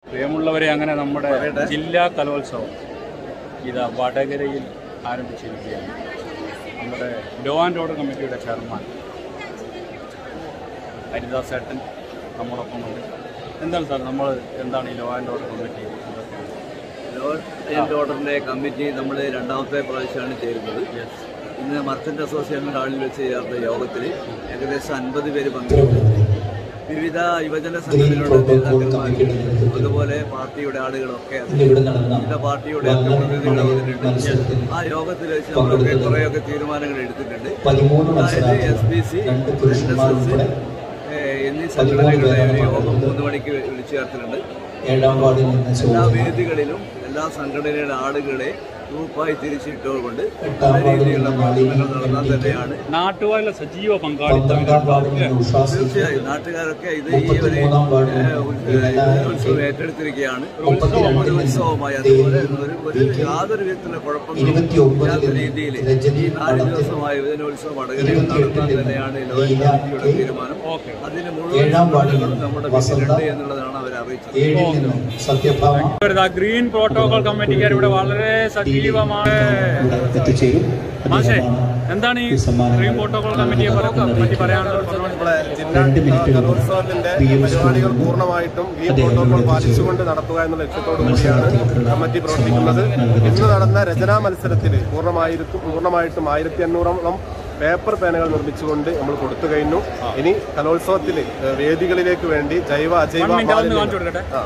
പ്രിയമുള്ളവരെ അങ്ങനെ നമ്മുടെ ജില്ലാ കലോത്സവം ഇത് വടകരയിൽ ആരംഭിച്ചിരിക്കുകയാണ് നമ്മുടെ law and order committee chairman Haridas ഏട്ടൻ നമ്മളൊപ്പം ഉണ്ട് എന്താണ് സാർ നമ്മൾ എന്താണ് ഈ ലോ ആൻഡ് ഓർഡർ കമ്മിറ്റി എന്തൊക്കെയാണ് ലോ ആൻഡ് ഓർഡറിന്റെ കമ്മിറ്റി നമ്മൾ രണ്ടാമത്തെ പ്രാവശ്യമാണ് ചേരുന്നത് ഇന്ന് മർച്ചന്റ് അസോസിയേഷൻ ഹാളിൽ വെച്ച് ചേർന്ന യോഗത്തിൽ ഏകദേശം അൻപത് പേര് പങ്കെടുത്തു വിവിധ യുവജന സംഘടനകളുടെ നേതാക്കന്മാരും അതുപോലെ പാർട്ടിയുടെ ആളുകളൊക്കെ വിവിധ പാർട്ടിയുടെ ഒക്കെ പ്രതിനിധികൾ വന്നിട്ടുണ്ട് ആ യോഗത്തിൽ വെച്ച് നമ്മളൊക്കെ കുറേയൊക്കെ തീരുമാനങ്ങൾ എടുത്തിട്ടുണ്ട് അതായത് S P C N S S എന്നീ സംഘടനകളുടെ ഒരു യോഗം മൂന്ന് മണിക്ക് വിളിച്ചു ചേർത്തിട്ടുണ്ട് ഏഴാം വാർഡിൽ നിന്ന് എല്ലാ ചോദിക്കുന്നു വേദികളിലും എല്ലാ സംഘടനയുടെ ആളുകളെ ഗ്രൂപ്പായി തിരിച്ചിട്ടുകൊണ്ട് എട്ടാം നല്ല വാർഡിൽ രീതിയിലുള്ള നിന്ന് മാളി പ്രവർത്തനങ്ങൾ നടന്നാൽ തന്നെയാണ് നാട്ടുകാരിലെ സജീവ പങ്കാളിത്തം പന്ത്രണ്ടാം വാർഡിൽ നിന്ന് ഉഷാസ് തീർച്ചയായും നാട്ടുകാരൊക്കെ ഇത് ഈ ഒരു മുപ്പത്തിമൂന്നാം വാർഡിൽ ഏഹ്, ഉത്സവ- നിന്ന് ഉത്സവം ഏറ്റെടുത്തിരിക്കുകയാണ് മുപ്പത്തിരണ്ടിൽ ഒരു നിന്ന് ഉത്സവമായി അതുപോലെ ഒരു ഒരു യാതൊരു വിധത്തിലുള്ള കുഴപ്പങ്ങളും ഇരുപത്തിയൊമ്പതിൽ ഇല്ലാത്ത നിന്ന് രീതിയിൽ രജനി ഈ നാല് പടത്തിൽ ദിവസമായ യുവജനോത്സവം വടകരയിൽ ഇരുപത്തിയെട്ടിൽ നടത്താൻ നിന്ന് തന്നെയാണ് ലോ ലീല കമ്മിറ്റിയുടെ കെ. തീരുമാനം ഓക്കെ അതിന് മുഴുവൻ ഏഴാം വാർഡിൽ സംഘടനകളും നിന്ന് നമ്മുടെ വസന്ത. പിന്നിലുണ്ട് എന്നുള്ളതാണ് അവർ അറിയിച്ചത് ഏഴിൽ നിന്നും സത്യഭാമ ഇവരിതാ ഗ്രീൻ പ്രോട്ടോകോൾ കമ്മിറ്റിക്കാർ ഇവിടെ വളരെ സജീവമാണ് ഇവിടെ എത്തിച്ചേരും മാഷേ അദ്ദേഹമാണ് എന്താണ് ഈ ഈ സമ്മാനങ്ങൾ ഗ്രീൻ പ്രോട്ടോകോൾ കമ്മിറ്റിയെ പറ്റി പറയാനുള്ളത് നമ്മുടെ ജില്ലാ രണ്ട് മിനിറ്റ് കലോത്സവത്തിന്റെ പി എം പരിപാടികൾ പൂർണ്ണമായിട്ടും ഗ്രീൻ പ്രോട്ടോകോൾ പാലിച്ചുകൊണ്ട് നടത്തുക എന്ന ലക്ഷ്യത്തോടു കൂടിയാണ് കമ്മിറ്റി പ്രവർത്തിക്കുന്നത് ഇന്ന് നടന്ന രചനാ മത്സരത്തിൽ പൂർണ്ണമായിട്ടും പൂർണ്ണമായിട്ടും ആയിരത്തി അഞ്ഞൂറോളം പേപ്പർ പേനകൾ നിർമ്മിച്ചുകൊണ്ട് നമ്മൾ കൊടുത്തു കഴിഞ്ഞു ഇനി കലോത്സവത്തിൽ വേദികളിലേക്ക് വേണ്ടി ജൈവ അജൈവ One minute, അതൊന്ന് കാണിച്ചു മാലിന്യങ്ങൾ- കൊടുക്കട്ടെ.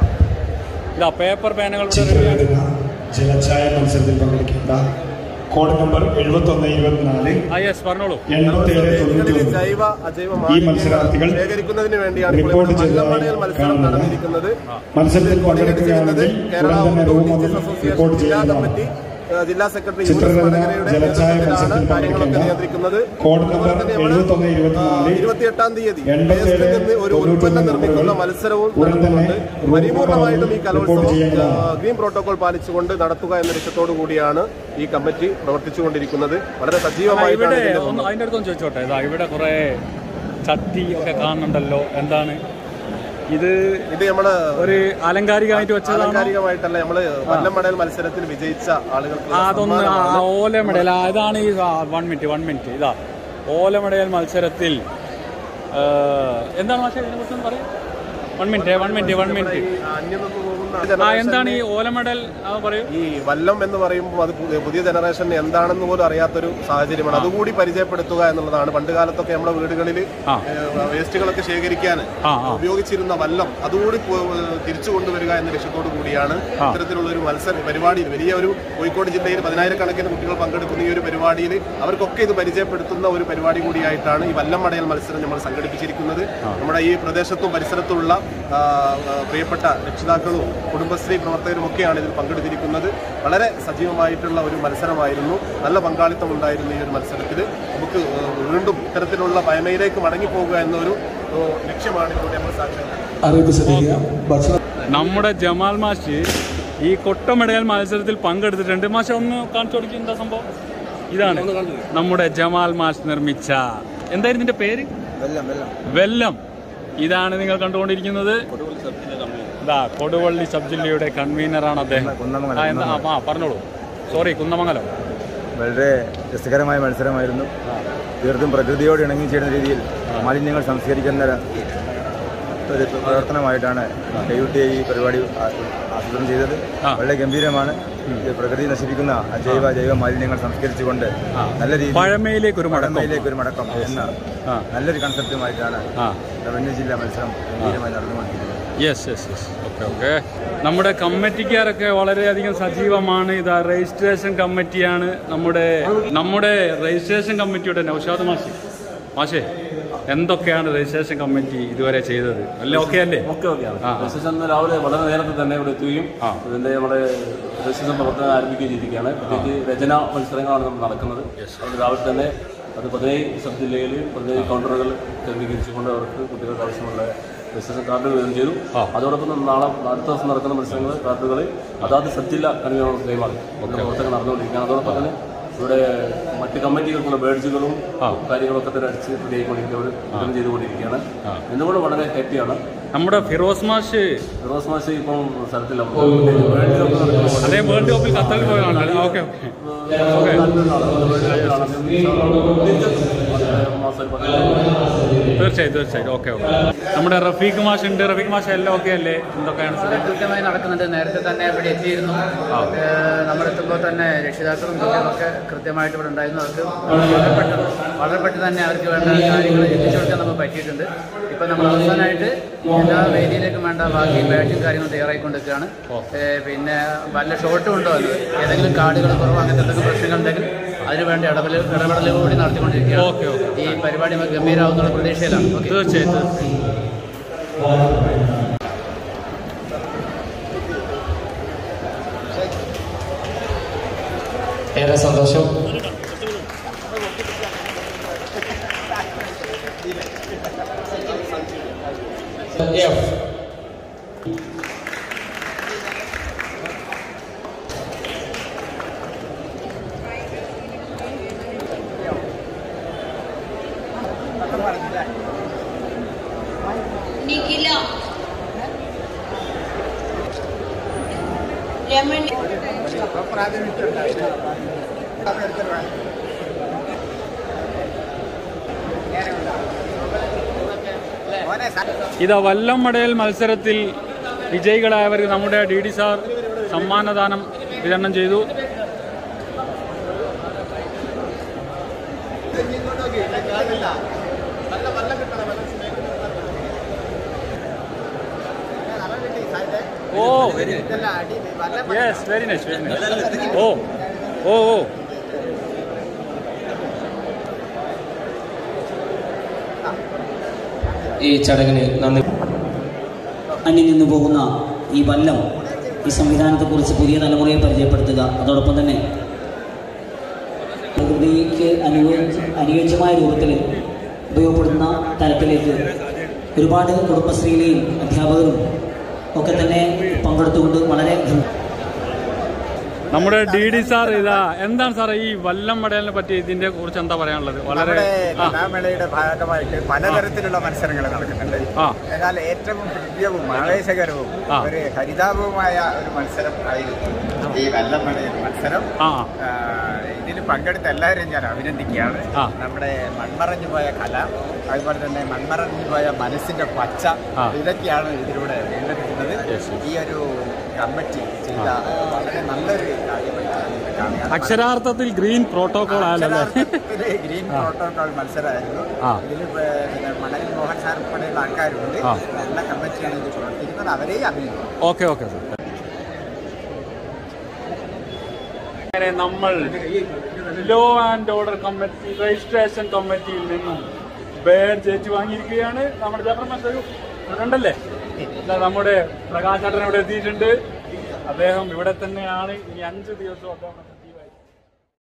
ആ. ഇതാ പേപ്പർ പേനകൾ ഇവിടെ റെഡിയാണ് ചിത്രരചന ജലച്ചായ മത്സരത്തിൽ പങ്കെടുക്കേണ്ട കോഡ് നമ്പർ എഴുപത്തൊന്ന് ഇരുപത്തിനാല് ആ യെസ് പറഞ്ഞോളൂ എൺപത്തേഴ് വേദികളിൽ തൊണ്ണൂറ്റി ജൈവ അജൈവ മത്സരാർത്ഥികൾ മാലിന്യങ്ങൾ ശേഖരിക്കുന്നതിന് വേണ്ടിയാണ് ഇപ്പോൾ റിപ്പോർട്ട് ഇവിടെ ചെയ്തതായി മല്ലമ്പടയിൽ മത്സരം കാണുന്നത്. നടന്നിരിക്കുന്നത് മത്സരത്തിൽ കോർഡിനേറ്റ് ചെയ്യുന്നത് പങ്കെടുക്കുകയാണെങ്കിൽ കേരള ഉടൻ തന്നെ ഔട്ട്ഡോർ റൂം ടീച്ചേഴ്സ് ഒന്നിൽ അസോസിയേഷൻ റിപ്പോർട്ട് ജില്ലാ ചെയ്യുന്നതാണ് കമ്മിറ്റി ഏഹ് ജില്ലാ സെക്രട്ടറി ചിത്രരചന, യൂനിസ് വടകരയുടെ ജലച്ചായ നേതൃത്വത്തിലാണ് മത്സരത്തിൽ കാര്യങ്ങളൊക്കെ പങ്കെടുക്കേണ്ട നിയന്ത്രിക്കുന്നത് കോഡ് അതുപോലെ നമ്പർ തന്നെ നമ്മള് എഴുപത്തൊന്ന് ഇരുപത്തിനാല് ഇരുപത്തിയെട്ടാം തീയതി എൺപത്തേഴ് വേസ്റ്റിൽ നിന്ന് ഒരു തൊണ്ണൂറ്റൊന്ന് ഉൽപ്പന്നം നിർമ്മിക്കുന്ന നമ്പറുകൾ മത്സരവും ഉടൻ തന്നെ നടത്തുന്നുണ്ട് റൂം പരിപൂർണമായിട്ടും ഈ റിപ്പോർട്ട് കലോത്സവം ചെയ്യേണ്ടതാണ്. ഏഹ് ഗ്രീൻ പ്രോട്ടോകോൾ പാലിച്ചുകൊണ്ട് നടത്തുക എന്ന ലക്ഷ്യത്തോടു കൂടിയാണ് ഈ കമ്മിറ്റി പ്രവർത്തിച്ചുകൊണ്ടിരിക്കുന്നത് വളരെ ആ, സജീവമായിട്ടാണ് ഇവിടെ ഇതിന്റെ ഒന്ന് അതിൻ്റെ അടുത്തൊന്ന് ചോദിച്ചോട്ടെ ഇതാ ഇവിടെ കുറെ ചട്ടി ഒക്കെ കാണുന്നുണ്ടല്ലോ എന്താണ് ഇത് ഇത് നമ്മള് ഒരു അലങ്കാരികമായിട്ട് വെച്ചതാണോ ആലങ്കാരികമായിട്ടല്ല നമ്മള് വല്ലമടൽ മത്സരത്തിൽ വിജയിച്ച ആളുകൾക്ക് ആ, അതൊന്ന് ആ, ആ, ഓലമടയൽ ആ, ഇതാണ് ഈ വൺ മിനിറ്റ് വൺ മിനിറ്റ് ഇതാ ഓലമടയൽ മത്സരത്തിൽ ആ, എന്താണ് പക്ഷേ ഇതിനെക്കുറിച്ചൊന്ന് പറയും one minute one minute one minute അന്യം നിന്ന് പോകുന്ന ആ എന്താണ് ഈ ഓലമടൽ ആ പറയൂ ഈ വല്ലം എന്ന് പറയുമ്പോൾ അത് പുതിയ- പുതിയ ജനറേഷന് എന്താണെന്ന് പോലും അറിയാത്തൊരു സാഹചര്യമാണ് അതുകൂടി പരിചയപ്പെടുത്തുക എന്നുള്ളതാണ് പണ്ട് കാലത്തൊക്കെ നമ്മുടെ വീടുകളിൽ ആ. വേസ്റ്റുകളൊക്കെ ശേഖരിക്കാൻ ആ, ആ. ഉപയോഗിച്ചിരുന്ന വല്ലം അതുകൂടി പോ- തിരിച്ചു കൊണ്ടുവരിക എന്ന ലക്ഷ്യത്തോടു കൂടിയാണ് ഇത്തരത്തിലുള്ള ഒരു മത്സര പരിപാടിയിൽ വലിയ ഒരു കോഴിക്കോട് ജില്ലയിൽ പതിനായിരക്കണക്കിന് കുട്ടികൾ പങ്കെടുക്കുന്ന ഈ ഒരു പരിപാടിയിൽ അവർക്കൊക്കെ ഇത് പരിചയപ്പെടുത്തുന്ന ഒരു പരിപാടി കൂടിയായിട്ടാണ് ഈ വല്ലം മടയൽ മത്സരം നമ്മൾ സംഘടിപ്പിച്ചിരിക്കുന്നത് നമ്മുടെ ഈ പ്രദേശത്തും പരിസരത്തുള്ള ആ, ആ, പ്രിയപ്പെട്ട രക്ഷിതാക്കളും കുടുംബശ്രീ പ്രവർത്തകരും ഒക്കെയാണ് ഇതിൽ പങ്കെടുത്തിരിക്കുന്നത് വളരെ സജീവമായിട്ടുള്ള ഒരു മത്സരമായിരുന്നു നല്ല പങ്കാളിത്തം ഉണ്ടായിരുന്നു ഈ ഒരു മത്സരത്തിൽ നമുക്ക് ഏഹ്, വീണ്ടും ഇത്തരത്തിലുള്ള പയമയിലേക്ക് മടങ്ങിപ്പോകുക എന്നൊരു ഏഹ്, ലക്ഷ്യമാണ് ഇതിലൂടെ നമ്മൾ സാധിക്കുന്നത് അറിയിപ്പ് ശ്രദ്ധിക്കുക ഭക്ഷണം നമ്മുടെ ജമാൽ മാഷ് ഈ കൊട്ടമടയൽ മത്സരത്തിൽ പങ്കെടുത്തിട്ടുണ്ട് മാഷ ഒന്ന് കാണിച്ചു കൊടുക്കുക എന്താ സംഭവം ഇതാണ് നമ്മുടെ ജമാൽ മാഷ് നിർമ്മിച്ച എന്തായിരുന്നു ഇതിന്റെ പേര് വെല്ലം ഇതാണ് നിങ്ങൾ കണ്ടുകൊണ്ടിരിക്കുന്നത് ഇതാ കൊടുവള്ളി സബ് ജില്ലയുടെ കൺവീനറാണ് അദ്ദേഹം ആ, എന്താ ആ, ആ പറഞ്ഞോളൂ സോറി കുന്നമംഗലം വളരെ രസകരമായ മത്സരമായിരുന്നു തീർത്തും പ്രകൃതിയോട് ഇണങ്ങി ചേരുന്ന രീതിയിൽ മാലിന്യങ്ങൾ സംസ്കരിക്കുന്ന ഒരു പ്രവർത്തനമായിട്ടാണ് കൈയുട്ടി ഈ പരിപാടി ആ- ആസൂത്രണം ചെയ്തത് ആ. വളരെ ഗംഭീരമാണ് ഇത് പ്രകൃതി നശിപ്പിക്കുന്ന അജൈവ ജൈവ മാലിന്യങ്ങൾ സംസ്കരിച്ചുകൊണ്ട് നല്ല രീതിയിൽ പഴമയിലേക്ക് ഒരു മടക്കം പഴമയിലേക്ക് ഒരു മടക്കം എന്ന ആ. നല്ലൊരു കൺസെപ്റ്റുമായിട്ടാണ് ആ റവന്യൂ ജില്ലാ മത്സരം ഗംഭീരമായി നടന്നുകൊണ്ടിരിക്കുന്നത് yes yes yes okay okay നമ്മുടെ കമ്മിറ്റിക്കാരൊക്കെ വളരെയധികം സജീവമാണ് ഇത് രജിസ്ട്രേഷൻ കമ്മിറ്റിയാണ് നമ്മുടെ നമ്മുടെ രജിസ്ട്രേഷൻ കമ്മിറ്റിയുടെ നൗഷാദ് മാഷി മാഷേ എന്തൊക്കെയാണ് രജിസ്ട്രേഷൻ കമ്മിറ്റി ഇതുവരെ ചെയ്തത് അല്ലേ ഓക്കെ അല്ലേ ഒക്കെ ഓക്കെയാണ് ആ, ആ. രജിസ്ട്രേഷൻ ഇന്ന് രാവിലെ വളരെ നേരത്തെ തന്നെ ഇവിടെ എത്തുകയും ആ. ഇതിന്റെ നമ്മുടെ രജിസ്ട്രേഷൻ പ്രവർത്തനം ആരംഭിക്കുകയും ചെയ്തിരിക്കുകയാണ് പ്രത്യേകിച്ച് രചന മത്സരങ്ങളാണ് നമ്മൾ നടക്കുന്നത് അതുകൊണ്ട് രാവിലെ തന്നെ അത് പതിനേഴ് സബ് ജില്ലയിൽ പതിനേഴ് കൗണ്ടറുകൾ കേന്ദ്രീകരിച്ചുകൊണ്ട് അവർക്ക് കുട്ടികൾക്ക് ആവശ്യമുള്ള രജിസ്ട്രേഷൻ കാർഡുകൾ വിതരണം ചെയ്തു അതോടൊപ്പം തന്നെ നാളെ അടുത്ത ദിവസം നടക്കുന്ന മത്സരങ്ങൾ കാർഡുകൾ അതാത് സബ് ജില്ലാ കൺവീനർക്ക് കൈമാറി അതിന്റെ പ്രവർത്തനം നടന്നുകൊണ്ടിരിക്കുകയാണ് അതോടൊപ്പം തന്നെ ഇവിടെ മറ്റ് കമ്മിറ്റികൾക്കുള്ള ബേഡ്സുകളും കാര്യങ്ങളൊക്കെ തന്നെ അടിച്ച് റെഡിയായിക്കൊണ്ടിരിക്കുന്നവർ വിതരണം ചെയ്തുകൊണ്ടിരിക്കുകയാണ് എന്തുകൊണ്ട് വളരെ ഹാപ്പിയാണ് നമ്മുടെ ഫിറോസ് മാഷ് ഫിറോസ് മാഷ് ഇപ്പം സ്ഥലത്തില്ല വേൾഡ് കപ്പ് നടക്കുമ്പോൾ അതേ വേൾഡ് കപ്പിൽ ഖത്തറിൽ പോയതാണ് ഓക്കെ ഓക്കെ തീർച്ചയായും തീർച്ചയായും ഓക്കെ ഓക്കെ നമ്മുടെ റഫീഖ് മാഷ് ഉണ്ട് റഫീഖ് മാഷ് എല്ലാം ഓക്കെ അല്ലേ എന്തൊക്കെയാണ് സ്ഥിതി കൃത്യമായി നടക്കുന്നുണ്ട് നേരത്തെ തന്നെ ഇവിടെ എത്തിയിരുന്നു ഏഹ് നമ്മളെത്തുമ്പോൾ തന്നെ രക്ഷിതാക്കളും കുട്ടികളൊക്കെ കൃത്യമായിട്ട് ഇവിടെ ഉണ്ടായിരുന്നു അവർക്ക് വളരെ പെട്ടെന്ന് വളരെ പെട്ടെന്ന് തന്നെ അവർക്ക് വേണ്ട കാര്യങ്ങൾ എത്തിച്ചു കൊടുക്കാൻ നമുക്ക് പറ്റിയിട്ടുണ്ട് ഇപ്പം നമ്മൾ അവസാനമായിട്ട് എല്ലാ വേദിയിലേക്കും വേണ്ട ബാക്കി ബാറ്റും കാര്യങ്ങളും തയ്യാറായിക്കൊണ്ടിരിക്കുകയാണ് ഏഹ് പിന്നെ വല്ല ഷോട്ടും ഉണ്ടോ എന്ന് ഏതെങ്കിലും കാർഡുകൾ കുറവ് അങ്ങനത്തെ എന്തെങ്കിലും പ്രശ്നങ്ങളുണ്ടെങ്കിൽ അതിന് വേണ്ട ഇടപെടൽ ഇടപെടൽ കൂടി നടത്തിക്കൊണ്ടിരിക്കുകയാണ് ഓക്കെ, ഓക്കെ. ഈ പരിപാടി നമുക്ക് ഗംഭീരമാവുന്നുള്ള പ്രതീക്ഷയിലാണ് ഓക്കെ തീർച്ചയായും തീർച്ചയായും ഏറെ സന്തോഷം എഫ് നിഖില രമണി ഇതാ വല്ലമടയൽ മത്സരത്തിൽ വിജയികളായവർക്ക് നമ്മുടെ ഡി ഡി സാർ സമ്മാനദാനം വിതരണം ചെയ്തു oh yes very nice very nice oh oh oh ഈ ചടങ്ങിന് നന്ദി അന്യം നിന്ന് പോകുന്ന ഈ വല്ലം ഈ സംവിധാനത്തെക്കുറിച്ച് പുതിയ തലമുറയെ പരിചയപ്പെടുത്തുക അതോടൊപ്പം തന്നെ പ്രകൃതിക്ക് അനുയോജ്യ അനുയോജ്യമായ രൂപത്തിൽ ഉപയോഗപ്പെടുന്ന തലത്തിലേക്ക് ഒരുപാട് കുടുംബശ്രീയിലെയും അധ്യാപകരും ഒക്കെ തന്നെ പങ്കെടുത്തുകൊണ്ട് വളരെ നമ്മുടെ ഡി ഡി സാർ ഇതാ എന്താണ് സാർ ഈ വല്ലം മടയലിനെ പറ്റി ഇതിന്റെ കുറിച്ച് എന്താ പറയാനുള്ളത് വളരെ നമ്മുടെ ആ, കലാമേളയുടെ ഭാഗമായിട്ട് പലതരത്തിലുള്ള മത്സരങ്ങൾ നടക്കുന്നുണ്ട് ആ. എന്നാൽ ഏറ്റവും ഹൃദ്യവും ആവേശകരവും ആ. ഒരു ഹരിതാപവുമായ ഒരു മത്സരം ആയിരുന്നു ഈ വെള്ളമടയിൽ മത്സരം ആ ആ, ഇതിൽ പങ്കെടുത്ത എല്ലാവരെയും ഞാൻ അഭിനന്ദിക്കുകയാണ് ആ. നമ്മുടെ മൺമറഞ്ഞു പോയ കല അതുപോലെ തന്നെ മൺമറഞ്ഞു പോയ മനസ്സിന്റെ പച്ച ആ. ഇതൊക്കെയാണ് ഇതിലൂടെ വീണ്ടെടുക്കുന്നത് Yes, yes. ഈ ഒരു കമ്മിറ്റി ചെയ്ത വളരെ നല്ലൊരു കാര്യമായിട്ടാണ് ഇത് കാണുക അക്ഷരാർത്ഥത്തിൽ ഗ്രീൻ പ്രോട്ടോകോൾ ആണല്ലേ അക്ഷരാർത്ഥത്തില് ഗ്രീൻ പ്രോട്ടോകോൾ മത്സരമായിരുന്നു ആ. ഇതിൽ പിന്നെ മണലിൽ മോഹൻ സാർ ഉൾപ്പെടെയുള്ള ആൾക്കാരുണ്ട് ആ. നല്ല കമ്മിറ്റിയാണ് ഇത് പ്രവർത്തിക്കുന്നത് അവരെയും അഭിനന്ദിക്കുന്നു ഓക്കെ ഓക്കെ സാർ അങ്ങനെ നമ്മൾ law and order committee registration കമ്മിറ്റിയിൽ നിന്നും ബേഡ് ജയിച്ചു വാങ്ങിയിരിക്കുകയാണ് നമ്മുടെ ജാഫർ മാസ്റ്റർ ഉണ്ടല്ലേ ഇതാ നമ്മുടെ പ്രകാശ് ചേട്ടൻ ഇവിടെ എത്തിയിട്ടുണ്ട് അദ്ദേഹം ഇവിടെ തന്നെയാണ് ഈ അഞ്ച് ദിവസം അദ്ദേഹം